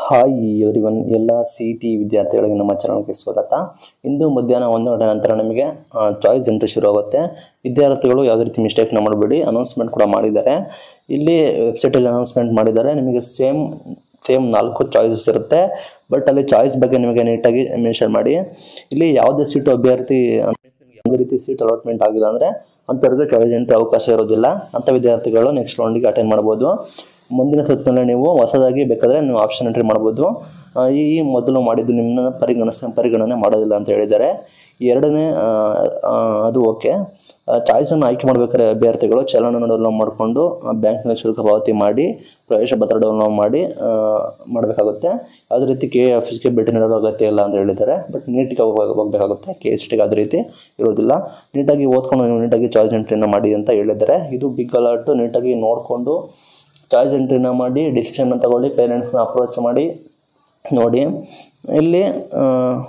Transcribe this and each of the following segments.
hi everyone ಎಲ್ಲ C T ವಿದ್ಯಾರ್ಥಿಗಳಿಗೆ ನಮ್ಮ ಚಾನಲ್ಗೆ ಸ್ವಾಗತ ಇಂದು ಮಧ್ಯಾಹ್ನ ಒಂದು ಗಂಟೆ ನಂತರ ನಿಮಗೆ ಚಾಯ್ಸ್ ಎಂಟ್ರಿ ಶುರು ಆಗುತ್ತೆ ವಿದ್ಯಾರ್ಥಿಗಳು ಯಾವುದೇ ರೀತಿ ಮಿಸ್ಟೇಕ್ನ ಮಾಡಬೇಡಿ ಅನೌನ್ಸ್ಮೆಂಟ್ ಕೂಡ ಮಾಡಿದ್ದಾರೆ ಇಲ್ಲಿ ವೆಬ್ಸೈಟಲ್ಲಿ ಅನೌನ್ಸ್ಮೆಂಟ್ ಮಾಡಿದ್ದಾರೆ ನಿಮಗೆ ಸೇಮ್ ಸೇಮ್ ನಾಲ್ಕು ಚಾಯ್ಸಸ್ ಇರುತ್ತೆ ಬಟ್ ಅಲ್ಲಿ ಚಾಯ್ಸ್ ಬಗ್ಗೆ ನಿಮಗೆ ನೀಟಾಗಿ ಮೆನ್ಷನ್ ಮಾಡಿ ಇಲ್ಲಿ ಯಾವುದೇ ಸೀಟು ಅಭ್ಯರ್ಥಿ ನಿಮಗೆ ಯಾವುದೇ ರೀತಿ ಸೀಟ್ ಅಲಾಟ್ಮೆಂಟ್ ಆಗಿಲ್ಲ ಅಂದರೆ ಅಂಥವ್ರಿಗೆ ಚಾಯ್ಸ್ ಎಂಟ್ರಿ ಅವಕಾಶ ಇರೋದಿಲ್ಲ ಅಂಥ ವಿದ್ಯಾರ್ಥಿಗಳು ನೆಕ್ಸ್ಟ್ ರೌಂಡಿಗೆ ಅಟೆಂಡ್ ಮಾಡ್ಬೋದು ಮುಂದಿನ ಸುತ್ತಿನಲ್ಲಿ ನೀವು ಹೊಸದಾಗಿ ಬೇಕಾದರೆ ನೀವು ಆಪ್ಷನ್ ಎಂಟ್ರಿ ಮಾಡ್ಬೋದು ಆ, ಈ ಮೊದಲು ಮಾಡಿದ್ದು ನಿಮ್ಮನ್ನ ಪರಿಗಣಿಸ ಪರಿಗಣನೆ ಮಾಡೋದಿಲ್ಲ ಅಂತ ಹೇಳಿದ್ದಾರೆ ಎರಡನೇ ಆ, ಆ, ಅದು ಓಕೆ ಚಾಯ್ಸನ್ನು ಆಯ್ಕೆ ಮಾಡಬೇಕಾದ್ರೆ ಅಭ್ಯರ್ಥಿಗಳು ಚಲನವನ್ನು ಡೌನ್ಲೋಡ್ ಮಾಡಿಕೊಂಡು ಬ್ಯಾಂಕ್ನ ಶುಲ್ಕ ಪಾವತಿ ಮಾಡಿ ಪ್ರವೇಶ ಪತ್ರ ಡೌನ್ಲೋಡ್ ಮಾಡಿ ಆ, ಮಾಡಬೇಕಾಗುತ್ತೆ ಯಾವುದೇ ರೀತಿ ಕೆ ಎ ಆಫೀಸ್ಗೆ ಭೇಟಿ ನೀಡೋ ಅಗತ್ಯ ಇಲ್ಲ ಅಂತ ಹೇಳಿದ್ದಾರೆ ಬಟ್ ನೀಟಿಗೆ ಹೋಗ- ಹೋಗಬೇಕಾಗುತ್ತೆ ಕೆ ಎಸ್ ಟಿಗೆ ಯಾವುದೇ ರೀತಿ ಇರೋದಿಲ್ಲ ನೀಟಾಗಿ ಓದ್ಕೊಂಡು ನೀವು ನೀಟಾಗಿ ಚಾಯ್ಸ್ ಎಂಟ್ರಿನ ಮಾಡಿ ಅಂತ ಹೇಳಿದ್ದಾರೆ ಇದು ಬಿಗ್ ಅಲರ್ಟ್ ನೀಟಾಗಿ ನೋಡಿಕೊಂಡು ಚಾಯ್ಸ್ ಎಂಟ್ರಿನ ಮಾಡಿ ಡಿಸಿಷನ್ನ ತಗೊಳ್ಳಿ ಪೇರೆಂಟ್ಸ್ನ ಅಪ್ರೋಚ್ ಮಾಡಿ ನೋಡಿ ಇಲ್ಲಿ ಆ,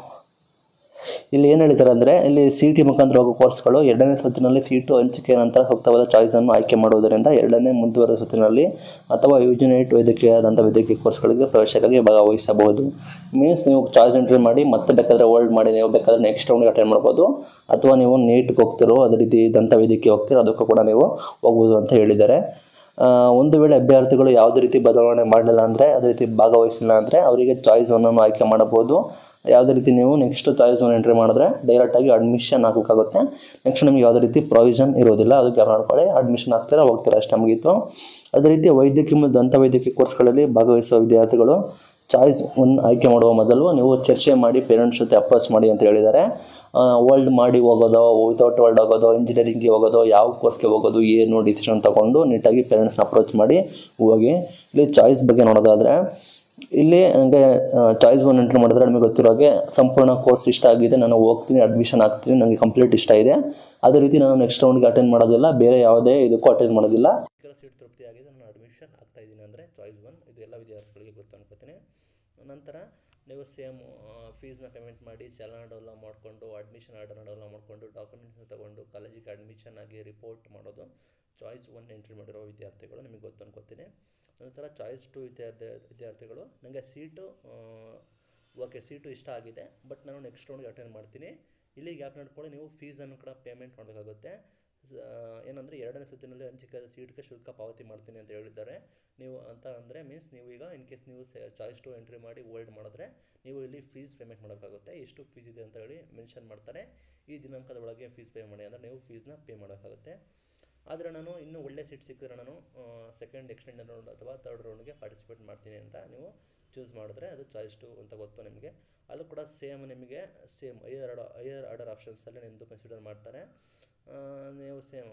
ಇಲ್ಲಿ ಏನು ಹೇಳ್ತಾರೆ ಅಂದರೆ ಇಲ್ಲಿ ಸಿ ಟಿ ಮುಖಾಂತರ ಹೋಗೋ ಕೋರ್ಸ್ಗಳು ಎರಡನೇ ಸುತ್ತಿನಲ್ಲಿ ಸೀಟು ಹಂಚಿಕೆ ನಂತರ ಸೂಕ್ತವಾದ ಚಾಯ್ಸನ್ನು ಆಯ್ಕೆ ಮಾಡುವುದರಿಂದ ಎರಡನೇ ಮುಂದುವರೆದ ಸುತ್ತಿನಲ್ಲಿ ಅಥವಾ ಯೂಜಿನೇಟ್ ವೈದ್ಯಕೀಯದಂಥ ವೈದ್ಯಕೀಯ ಕೋರ್ಸ್ಗಳಿಗೆ ಪ್ರವೇಶಕ್ಕಾಗಿ ಭಾಗವಹಿಸಬಹುದು ಮೀನ್ಸ್ ನೀವು ಚಾಯ್ಸ್ ಎಂಟ್ರಿ ಮಾಡಿ ಮತ್ತೆ ಬೇಕಾದರೆ ಹೋಲ್ಡ್ ಮಾಡಿ ನೀವು ಬೇಕಾದರೆ ನೆಕ್ಸ್ಟ್ ರೌಂಡ್ಗೆ ಅಟೆಂಡ್ ಮಾಡ್ಬೋದು ಅಥವಾ ನೀವು ನೀಟ್ಗೆ ಹೋಗ್ತಿರೋ ಅದೇ ರೀತಿ ದಂತ ವೈದ್ಯಕೀಯ ಹೋಗ್ತಿರೋ ಅದಕ್ಕೂ ಕೂಡ ನೀವು ಹೋಗ್ಬೋದು ಅಂತ ಹೇಳಿದ್ದಾರೆ ಆ, ಒಂದು ವೇಳೆ ಅಭ್ಯರ್ಥಿಗಳು ಯಾವುದೇ ರೀತಿ ಬದಲಾವಣೆ ಮಾಡಲಿಲ್ಲ ಅಂದರೆ ಅದೇ ರೀತಿ ಭಾಗವಹಿಸಿಲ್ಲ ಅಂದರೆ ಅವರಿಗೆ ಚಾಯ್ಸ್ ಒನ್ನನ್ನು ಆಯ್ಕೆ ಮಾಡಬಹುದು ಯಾವುದೇ ರೀತಿ ನೀವು ನೆಕ್ಸ್ಟ್ ಚಾಯ್ಸ್ ಒನ್ ಎಂಟ್ರಿ ಮಾಡಿದ್ರೆ ಡೈರೆಕ್ಟಾಗಿ ಅಡ್ಮಿಷನ್ ಹಾಕಬೇಕಾಗುತ್ತೆ ನೆಕ್ಸ್ಟ್ ನಿಮಗೆ ಯಾವುದೇ ರೀತಿ ಪ್ರಾವಿಷನ್ ಇರೋದಿಲ್ಲ ಅದಕ್ಕೆ ಮಾಡ್ಕೊಳ್ಳಿ ಅಡ್ಮಿಷನ್ ಆಗ್ತೀರಾ ಹೋಗ್ತೀರಾ ಅಷ್ಟೇ ಮುಗೀತು ಅದೇ ರೀತಿ ವೈದ್ಯಕೀಯ ಮತ್ತು ದಂತ ವೈದ್ಯಕೀಯ ಕೋರ್ಸ್ಗಳಲ್ಲಿ ಭಾಗವಹಿಸುವ ವಿದ್ಯಾರ್ಥಿಗಳು ಚಾಯ್ಸ್ ಒನ್ ಆಯ್ಕೆ ಮಾಡುವ ಮೊದಲು ನೀವು ಚರ್ಚೆ ಮಾಡಿ ಪೇರೆಂಟ್ಸ್ ಜೊತೆ ಅಪ್ರೋಚ್ ಮಾಡಿ ಅಂತ ಹೇಳಿದ್ದಾರೆ ವರ್ಲ್ಡ್ ಮಾಡಿ ಹೋಗೋದೋ ವಿತೌಟ್ ವರ್ಲ್ಡ್ ಹೋಗೋದೋ ಇಂಜಿನಿಯರಿಂಗ್ಗೆ ಹೋಗೋದೋ ಯಾವ ಕೋರ್ಸ್ಗೆ ಹೋಗೋದು ಏನು ಡಿಸಿಷನ್ ತಗೊಂಡು ನೀಟಾಗಿ ಪೇರೆಂಟ್ಸ್ನ ಅಪ್ರೋಚ್ ಮಾಡಿ ಹೋಗಿ ಇಲ್ಲಿ ಚಾಯ್ಸ್ ಬಗ್ಗೆ ನೋಡೋದಾದರೆ ಇಲ್ಲಿ ನನಗೆ ಚಾಯ್ಸ್ ಒನ್ ಎಂಟ್ರಿ ಮಾಡಿದ್ರೆ ನಿಮಗೆ ಗೊತ್ತಿರೋ ಹಾಗೆ ಸಂಪೂರ್ಣ ಕೋರ್ಸ್ ಇಷ್ಟ ಆಗಿದೆ ನಾನು ಹೋಗ್ತೀನಿ ಅಡ್ಮಿಷನ್ ಆಗ್ತೀನಿ ನನಗೆ ಕಂಪ್ಲೀಟ್ ಇಷ್ಟ ಇದೆ ಅದೇ ರೀತಿ ನಾನು ನೆಕ್ಸ್ಟ್ ರೌಂಡ್ಗೆ ಅಟೆಂಡ್ ಮಾಡೋದಿಲ್ಲ ಬೇರೆ ಯಾವುದೇ ಇದಕ್ಕೂ ಅಟೆಂಡ್ ಮಾಡೋದಿಲ್ಲ ಸೀಟ್ ತೃಪ್ತಿ ಆಗಿದೆ ನಾನು ಅಡ್ಮಿಷನ್ ಆಗ್ತಾ ಇದ್ದೀನಿ ಅಂದರೆ ಚಾಯ್ಸ್ ಒನ್ ಇದು ಎಲ್ಲ ವಿದ್ಯಾರ್ಥಿಗಳಿಗೆ ಗೊತ್ತು ಅನ್ಕೋತೀನಿ ನಂತರ ನೀವು ಸೇಮ್ ಫೀಸ್ನ ಪೇಮೆಂಟ್ ಮಾಡಿ ಚಲನ ಡೌನ್ಲೋಡ್ ಮಾಡಿಕೊಂಡು ಅಡ್ಮಿಷನ್ ಆರ್ಡರ್ನ ಡೌನ್ಲೋಡ್ ಮಾಡಿಕೊಂಡು ಡಾಕ್ಯುಮೆಂಟ್ಸ್ನ ತಗೊಂಡು ಕಾಲೇಜಿಗೆ ಅಡ್ಮಿಷನ್ ಆಗಿ ರಿಪೋರ್ಟ್ ಮಾಡೋದು ಚಾಯ್ಸ್ ಒನ್ ಎಂಟ್ರಿ ಮಾಡಿರೋ ವಿದ್ಯಾರ್ಥಿಗಳು ನಿಮಗೆ ಗೊತ್ತು ಅನ್ಕೋತೀನಿ ನಂತರ ಚಾಯ್ಸ್ ಟು ವಿದ್ಯಾರ್ಥಿ ವಿದ್ಯಾರ್ಥಿಗಳು ನನಗೆ ಸೀಟು ಓಕೆ ಸೀಟು ಇಷ್ಟ ಆಗಿದೆ ಬಟ್ ನಾನು ನೆಕ್ಸ್ಟ್ ರೌಂಡ್ಗೆ ಅಟೆಂಡ್ ಮಾಡ್ತೀನಿ ಇಲ್ಲಿ ಗ್ಯಾಪ್ ನಡ್ಕೊಂಡು ನೀವು ಫೀಸನ್ನು ಕೂಡ ಪೇಮೆಂಟ್ ಮಾಡಬೇಕಾಗುತ್ತೆ ಏನಂದರೆ ಎರಡನೇ ಸುತ್ತಿನಲ್ಲಿ ಹಂಚಿಕೆ ಸೀಟ್ಗೆ ಶುಲ್ಕ ಪಾವತಿ ಮಾಡ್ತೀನಿ ಅಂತ ಹೇಳಿದ್ದಾರೆ ನೀವು ಅಂತ ಅಂದರೆ ಮೀನ್ಸ್ ನೀವು ಈಗ ಇನ್ ಕೇಸ್ ನೀವು ಚಾಯ್ಸ್ ಟು ಎಂಟ್ರಿ ಮಾಡಿ ಹೋಲ್ಡ್ ಮಾಡಿದ್ರೆ ನೀವು ಇಲ್ಲಿ ಫೀಸ್ ಪೇಮೆಂಟ್ ಮಾಡಬೇಕಾಗುತ್ತೆ ಎಷ್ಟು ಫೀಸ್ ಇದೆ ಅಂತ ಹೇಳಿ ಮೆನ್ಷನ್ ಮಾಡ್ತಾರೆ ಈ ದಿನಾಂಕದ ಒಳಗೆ ಫೀಸ್ ಪೇ ಮಾಡಿ ಅಂದರೆ ನೀವು ಫೀಸ್ನ ಪೇ ಮಾಡಬೇಕಾಗುತ್ತೆ ಆದರೆ ನಾನು ಇನ್ನೂ ಒಳ್ಳೆ ಸೀಟ್ ಸಿಕ್ಕಿದ್ರೆ ನಾನು ಸೆಕೆಂಡ್ ಎಕ್ಸ್ಟೆಂಡ್ ರೌಂಡ್ ಅಥವಾ ತರ್ಡ್ ರೌಂಡ್ಗೆ ಪಾರ್ಟಿಸಿಪೇಟ್ ಮಾಡ್ತೀನಿ ಅಂತ ನೀವು ಚೂಸ್ ಮಾಡಿದ್ರೆ ಅದು ಚಾಯ್ಸ್ ಟು ಅಂತ ಗೊತ್ತು ನಿಮಗೆ ಅಲ್ಲೂ ಕೂಡ ಸೇಮ್ ನಿಮಗೆ same higher order higher order ಆಪ್ಷನ್ಸಲ್ಲಿ ನಿಮ್ಮದು ಕನ್ಸಿಡರ್ ಮಾಡ್ತಾರೆ ಆ, ನೀವು ಸೇಮ್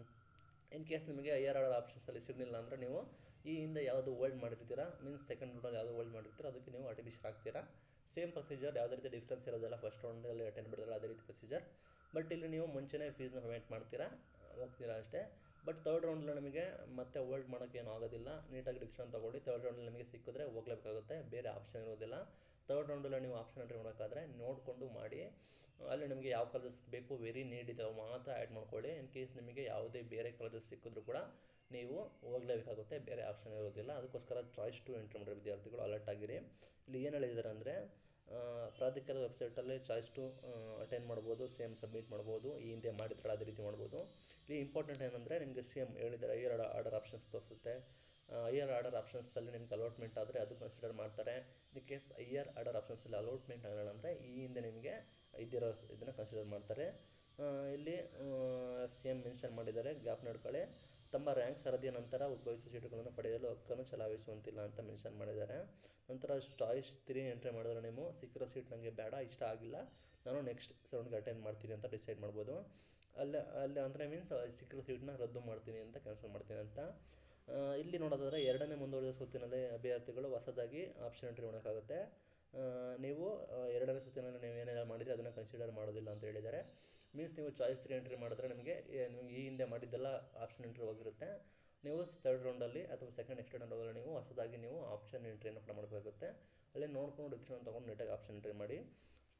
ಇನ್ ಕೇಸ್ ನಿಮಗೆ ಐಯರ್ ಆರ್ಡರ್ ಆಪ್ಷನ್ಸಲ್ಲಿ ಸಿಗಲಿಲ್ಲ ಅಂದರೆ ನೀವು ಈ ಹಿಂದೆ ಯಾವುದು ಹೋಲ್ಡ್ ಮಾಡಿರ್ತೀರಾ ಮೀನ್ಸ್ ಸೆಕೆಂಡ್ ರೌಂಡಲ್ಲಿ ಯಾವುದು ಹೋಲ್ಡ್ ಮಾಡಿರ್ತೀರೋ ಅದಕ್ಕೆ ನೀವು ಅಡ್ಮಿಷನ್ ಆಗ್ತೀರಾ ಸೇಮ್ ಪ್ರೊಸೀಜರ್ ಯಾವುದೇ ರೀತಿ ಡಿಫ್ರೆನ್ಸ್ ಇರೋದಿಲ್ಲ ಫಸ್ಟ್ ರೌಂಡಲ್ಲಿ ಅಟೆಂಡ್ ಬಿಡೋದಿಲ್ಲ ಅದೇ ರೀತಿ ಪ್ರೊಸೀಜರ್ ಬಟ್ ಇಲ್ಲಿ ನೀವು ಮುಂಚೆನೇ ಫೀಸ್ನ ಪೇಮೆಂಟ್ ಮಾಡ್ತೀರಾ ಹೋಗ್ತೀರಾ ಅಷ್ಟೇ ಬಟ್ ತರ್ಡ್ ರೌಂಡಲ್ಲಿ ನಮಗೆ ಮತ್ತೆ ಹೋಲ್ಡ್ ಮಾಡೋಕ್ಕೆ ಏನೂ ಆಗೋದಿಲ್ಲ ನೀಟಾಗಿ ಡಿಸಿಷನ್ ತೊಗೊಂಡು ತರ್ಡ್ ರೌಂಡಲ್ಲಿ ನಿಮಗೆ ಸಿಕ್ಕಿದ್ರೆ ಹೋಗ್ಲೇಬೇಕಾಗುತ್ತೆ ಬೇರೆ ಆಪ್ಷನ್ ಇರೋದಿಲ್ಲ ತರ್ಡ್ ರೌಂಡಲ್ಲಿ ನೀವು ಆಪ್ಷನ್ ಎಂಟ್ರಿ ಮಾಡಬೇಕಾದ್ರೆ ನೋಡಿಕೊಂಡು ಮಾಡಿ ಅಲ್ಲಿ ನಿಮಗೆ ಯಾವ ಕಲರ್ಸ್ ಬೇಕು ವೆರಿ ನೀಡ್ ಇದ್ದಾವೆ ಮಾತ್ರ ಆ್ಯಡ್ ಮಾಡ್ಕೊಳ್ಳಿ ಇನ್ ಕೇಸ್ ನಿಮಗೆ ಯಾವುದೇ ಬೇರೆ ಕಲರ್ಸ್ ಸಿಕ್ಕಿದ್ರು ಕೂಡ ನೀವು ಹೋಗಲೇಬೇಕಾಗುತ್ತೆ ಬೇರೆ ಆಪ್ಷನ್ ಇರೋದಿಲ್ಲ ಅದಕ್ಕೋಸ್ಕರ ಚಾಯ್ಸ್ ಟು ಎಂಟ್ರಿ ಮಾಡಿರೋ ವಿದ್ಯಾರ್ಥಿಗಳು ಅಲರ್ಟ್ ಆಗಿರಿ ಇಲ್ಲಿ ಏನು ಹೇಳಿದ್ದಾರೆ ಅಂದರೆ ಪ್ರಾಧಿಕಾರದ ವೆಬ್ಸೈಟಲ್ಲಿ ಚಾಯ್ಸ್ ಟು ಅಟೆಂಡ್ ಮಾಡ್ಬೋದು ಸೇಮ್ ಸಬ್ಮಿಟ್ ಮಾಡ್ಬೋದು ಈ ಹಿಂದೆ ಮಾಡಿದ್ರೆ ಅದೇ ರೀತಿ ಮಾಡ್ಬೋದು ಇಲ್ಲಿ ಇಂಪಾರ್ಟೆಂಟ್ ಏನಂದರೆ ನಿಮಗೆ ಸೇಮ್ ಹೇಳಿದ್ದಾರೆ ಐಯರ್ ಆರ್ಡರ್ ಆಪ್ಷನ್ಸ್ ತೋರಿಸುತ್ತೆ ಐಯರ್ ಆರ್ಡರ್ ಆಪ್ಷನ್ಸಲ್ಲಿ ನಿಮ್ಗೆ ಅಲಾಟ್ಮೆಂಟ್ ಆದರೆ ಅದು ಕನ್ಸಿಡರ್ ಮಾಡ್ತಾರೆ ಇನ್ ಕೇಸ್ ಐಯರ್ ಆರ್ಡರ್ ಆಪ್ಷನ್ಸಲ್ಲಿ ಅಲಾಟ್ಮೆಂಟ್ ಆಗಲ್ಲ ಅಂದರೆ ಈ ಹಿಂದೆ ನಿಮಗೆ ಇದ್ದಿರೋ ಇದನ್ನು ಕನ್ಸಿಡರ್ ಮಾಡ್ತಾರೆ ಆ, ಇಲ್ಲಿ ಸೇಮ್ ಮೆನ್ಷನ್ ಮಾಡಿದ್ದಾರೆ ಗ್ಯಾಪ್ ನಡ್ಕೊಳ್ಳಿ ತಮ್ಮ ರ್ಯಾಂಕ್ ಸರದಿಯ ನಂತರ ಉದ್ಭವಿಸುವ ಸೀಟುಗಳನ್ನು ಪಡೆಯಲು ಹಕ್ಕನ್ನು ಚಲಾಯಿಸುವಂತಿಲ್ಲ ಅಂತ ಮೆನ್ಷನ್ ಮಾಡಿದ್ದಾರೆ ನಂತರ ಚಾಯ್ಸ್ ತ್ರೀ ಎಂಟ್ರಿ ಮಾಡಿದ್ರೆ ನೀವು ಸಿಕ್ಕಿರೋ ಸೀಟ್ ನನಗೆ ಬೇಡ ಇಷ್ಟ ಆಗಿಲ್ಲ ನಾನು ನೆಕ್ಸ್ಟ್ ರೌಂಡ್ಗೆ ಅಟೆಂಡ್ ಮಾಡ್ತೀನಿ ಅಂತ ಡಿಸೈಡ್ ಮಾಡ್ಬೋದು ಅಲ್ಲೇ ಅಲ್ಲಿ ಅಂದರೆ ಮೀನ್ಸ್ ಸಿಕ್ಕಿರೋ ಸೀಟ್ನ ರದ್ದು ಮಾಡ್ತೀನಿ ಅಂತ ಕ್ಯಾನ್ಸಲ್ ಮಾಡ್ತೀನಿ ಅಂತ ಆ, ಇಲ್ಲಿ ನೋಡೋದಾದ್ರೆ ಎರಡನೇ ಮುಂದುವರೆದ ಸುತ್ತಿನಲ್ಲಿ ಅಭ್ಯರ್ಥಿಗಳು ಹೊಸದಾಗಿ ಆಪ್ಷನ್ ಎಂಟ್ರಿ ಮಾಡೋಕ್ಕಾಗುತ್ತೆ ಆ, ನೀವು ಆ, ಎರಡನೇ ಸುತ್ತಿನಲ್ಲಿ ನೀವು ಏನೆಲ್ಲ ಮಾಡಿದರೆ ಅದನ್ನು ಕನ್ಸಿಡರ್ ಮಾಡೋದಿಲ್ಲ ಅಂತ ಹೇಳಿದ್ದಾರೆ ಮೀನ್ಸ್ ನೀವು ಚಾಯ್ಸ್ ತ್ರೀ ಎಂಟ್ರಿ ಮಾಡಿದ್ರೆ ನಿಮಗೆ ಏ- ನಿಮಗೆ ಈ ಹಿಂದೆ ಮಾಡಿದ್ದೆಲ್ಲ ಆಪ್ಷನ್ ಎಂಟ್ರಿ ಹೋಗಿರುತ್ತೆ ನೀವು ತರ್ಡ್ ರೌಂಡಲ್ಲಿ ಅಥವಾ ಸೆಕೆಂಡ್ ಎಕ್ಸ್ಟೆಂಡ್ ರೌಂಡಲ್ಲಿ ನೀವು ಹೊಸದಾಗಿ ನೀವು ಆಪ್ಷನ್ ಎಂಟ್ರಿಯನ್ನು ಕೂಡ ಮಾಡಬೇಕಾಗುತ್ತೆ ಅಲ್ಲಿ ನೋಡ್ಕೊಂಡು ಡಿಸಿಷನ್ ತೊಗೊಂಡು ನೀಟಾಗಿ ಆಪ್ಷನ್ ಎಂಟ್ರಿ ಮಾಡಿ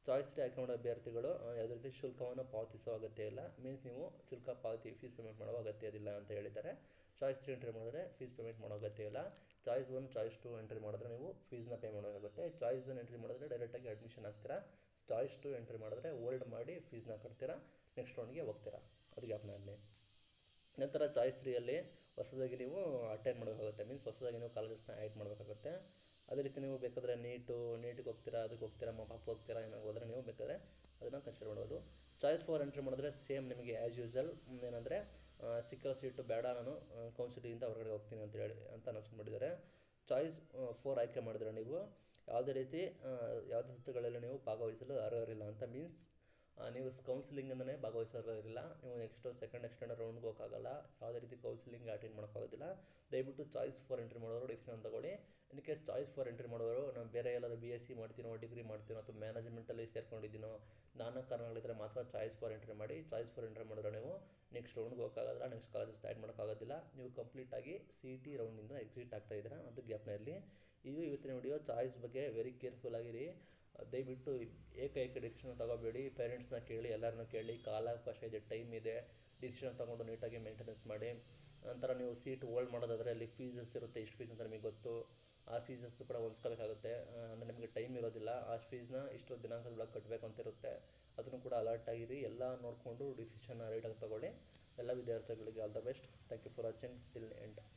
ಚಾಯ್ಸ್ ತ್ರೀ ಆಯ್ಕೆ ಮಾಡೋ ಅಭ್ಯರ್ಥಿಗಳು ಆ, ಯಾವುದೇ ರೀತಿ ಶುಲ್ಕವನ್ನು ಪಾವತಿಸುವ ಅಗತ್ಯ ಇಲ್ಲ ಮೀನ್ಸ್ ನೀವು ಶುಲ್ಕ ಪಾವತಿ ಫೀಸ್ ಪೇಮೆಂಟ್ ಮಾಡುವ ಅಗತ್ಯ ಇಲ್ಲ ಅಂತ ಹೇಳಿದ್ದಾರೆ ಚಾಯ್ಸ್ ತ್ರೀ ಎಂಟ್ರಿ ಮಾಡಿದ್ರೆ ಫೀಸ್ ಪೇಮೆಂಟ್ ಮಾಡೋ ಅಗತ್ಯ ಇಲ್ಲ choice one choice two entry ಮಾಡಿದ್ರೆ ನೀವು ಫೀಸ್ನ ಪೇ ಮಾಡಬೇಕಾಗುತ್ತೆ ಚಾಯ್ಸ್ ಒನ್ ಎಂಟ್ರಿ ಮಾಡಿದ್ರೆ ಡೈರೆಕ್ಟಾಗಿ ಅಡ್ಮಿಷನ್ ಆಗ್ತೀರಾ ಚಾಯ್ಸ್ ಟು ಎಂಟ್ರಿ ಮಾಡಿದ್ರೆ ಓಲ್ಡ್ ಮಾಡಿ ಫೀಸ್ನ ಕಟ್ತೀರಾ ನೆಕ್ಸ್ಟ್ ರೌಂಡ್ಗೆ ಹೋಗ್ತೀರಾ ಅದು ಜ್ಞಾಪನಲ್ಲಿ ನಂತರ ಚಾಯ್ಸ್ ತ್ರೀಯಲ್ಲಿ ಹೊಸದಾಗಿ ನೀವು ಅಟೆಂಡ್ ಮಾಡಬೇಕಾಗುತ್ತೆ ಮೀನ್ಸ್ ಹೊಸದಾಗಿ ನೀವು ಕಾಲೇಜಸ್ನ ಆ್ಯಡ್ ಮಾಡಬೇಕಾಗುತ್ತೆ ಅದೇ ರೀತಿ ನೀವು ಬೇಕಾದರೆ ನೀಟು ನೀಟಿಗೆ ಹೋಗ್ತೀರಾ ಅದಕ್ಕೆ ಹೋಗ್ತೀರಾ ಮಪಾಪ್ ಹೋಗ್ತೀರಾ ಏನಾಗ ಹೋದರೆ ನೀವು ಬೇಕಾದರೆ ಅದನ್ನು ಕನ್ಸಿಡರ್ ಮಾಡ್ಬೋದು ಚಾಯ್ಸ್ ಫಾರ್ ಎಂಟ್ರಿ ಮಾಡಿದ್ರೆ ಸೇಮ್ ನಿಮಗೆ ಆ್ಯಸ್ ಯೂಸಲ್ ಏನಂದರೆ ಸಿಕ್ಕಿರೋ ಸೀಟು ಬೇಡ ನಾನು ಕೌನ್ಸಿಲಿಂದ ಹೊರಗಡೆ ಹೋಗ್ತೀನಿ ಅಂತ ಹೇಳಿ ಅಂತ ಅನೌನ್ಸ್ ಮಾಡಿದ್ದಾರೆ ಚಾಯ್ಸ್ ಫೋರ್ ಆಯ್ಕೆ ಮಾಡಿದ್ರೆ ನೀವು ಯಾವುದೇ ರೀತಿ ಆ, ಯಾವುದೇ ಹಂತಗಳಲ್ಲಿ ನೀವು ಭಾಗವಹಿಸಲು ಅರ್ಹರಿಲ್ಲ ಅಂತ ಮೀನ್ಸ್ ಆ, ನೀವು ಕೌನ್ಸಿಲಿಂಗನೇ ಭಾಗವಹಿಸೋರಿಲ್ಲ ನೀವು ನೆಕ್ಸ್ಟು ಸೆಕೆಂಡ್ ಎಕ್ಸ್ಟೆಂಡ್ ರೌಂಡ್ಗೆ ಹೋಗೋಕ್ಕಾಗಲ್ಲ ಯಾವುದೇ ರೀತಿ ಕೌನ್ಸಿಲಿಂಗ್ ಅಟೆಂಡ್ ಮಾಡೋಕ್ಕಾಗೋದಿಲ್ಲ ದಯವಿಟ್ಟು ಚಾಯ್ಸ್ ಫಾರ್ ಎಂಟ್ರಿ ಮಾಡೋರು ಡಿಸಿಷನ್ ತಗೊಳ್ಳಿ in case choice four entry ಮಾಡೋರು ನಾನು ಬೇರೆ ಎಲ್ಲರೂ ಬಿ ಎಸ್ ಸಿ ಮಾಡ್ತೀನೋ ಡಿಗ್ರಿ ಮಾಡ್ತೀನೋ ಅಥವಾ ಮ್ಯಾನೇಜ್ಮೆಂಟಲ್ಲಿ ಸೇರ್ಕೊಂಡಿದ್ದೀನೋ ನಾನಾ ಕಾರಣಗಳಿದ್ರೆ ಮಾತ್ರ ಚಾಯ್ಸ್ ಫಾರ್ ಎಂಟ್ರಿ ಮಾಡಿ ಚಾಯ್ಸ್ ಫಾರ್ ಎಂಟ್ರಿ ಮಾಡಿದ್ರೆ ನೀವು ನೆಕ್ಸ್ಟ್ ರೌಂಡ್ಗೆ ಹೋಗೋಕ್ಕಾಗಲ್ಲ ನೆಕ್ಸ್ಟ್ ಕಾಲೇಜಸ್ ಆ್ಯಡ್ ಮಾಡೋಕ್ಕಾಗೋದಿಲ್ಲ ನೀವು ಕಂಪ್ಲೀಟಾಗಿ ಸಿ ಇ ಟಿ ರೌಂಡಿಂದ ಎಕ್ಸಿಟ್ ಆಗ್ತಾ ಇದ್ದೀರಾ ಅದು ಗ್ಯಾಪ್ನಲ್ಲಿ ಇದು ಇವತ್ತಿನ ವಿಡಿಯೋ ಚಾಯ್ಸ್ ಬಗ್ಗೆ ವೆರಿ ಕೇರ್ಫುಲ್ ಆಗಿರಿ ದಯವಿಟ್ಟು ಏಕೈಕ ಡಿಸಿಷನ್ ತಗೋಬೇಡಿ ಪೇರೆಂಟ್ಸ್ನ ಕೇಳಿ ಎಲ್ಲರನ್ನೂ ಕೇಳಿ ಕಾಲಾವಕಾಶ ಇದೆ ಟೈಮ್ ಇದೆ ಡಿಸಿಷನ್ ತೊಗೊಂಡು ನೀಟಾಗಿ ಮೇಂಟೆನೆನ್ಸ್ ಮಾಡಿ ನಂತರ ನೀವು ಸೀಟ್ ಹೋಲ್ಡ್ ಮಾಡೋದಾದರೆ ಅಲ್ಲಿ ಫೀಸಸ್ ಇರುತ್ತೆ ಇಷ್ಟು ಫೀಸ್ ಅಂತ ನಿಮಗೆ ಗೊತ್ತು ಆ ಫೀಸಸ್ ಕೂಡ ಹೊಂದ್ಸ್ಕೋಬೇಕಾಗುತ್ತೆ ಅಂದರೆ ನಿಮಗೆ ಟೈಮ್ ಇರೋದಿಲ್ಲ ಆ ಫೀಸ್ನ ಇಷ್ಟು ದಿನಾಂಕದೊಳಗೆ ಕಟ್ಟಬೇಕು ಅಂತ ಇರುತ್ತೆ ಅದನ್ನು ಕೂಡ ಅಲರ್ಟ್ ಆಗಿರಿ ಎಲ್ಲ ನೋಡಿಕೊಂಡು ಡಿಸಿಷನ್ ರೈಟಾಗಿ ತಗೊಳ್ಳಿ ಎಲ್ಲ ವಿದ್ಯಾರ್ಥಿಗಳಿಗೆ all the best thank you for watching till end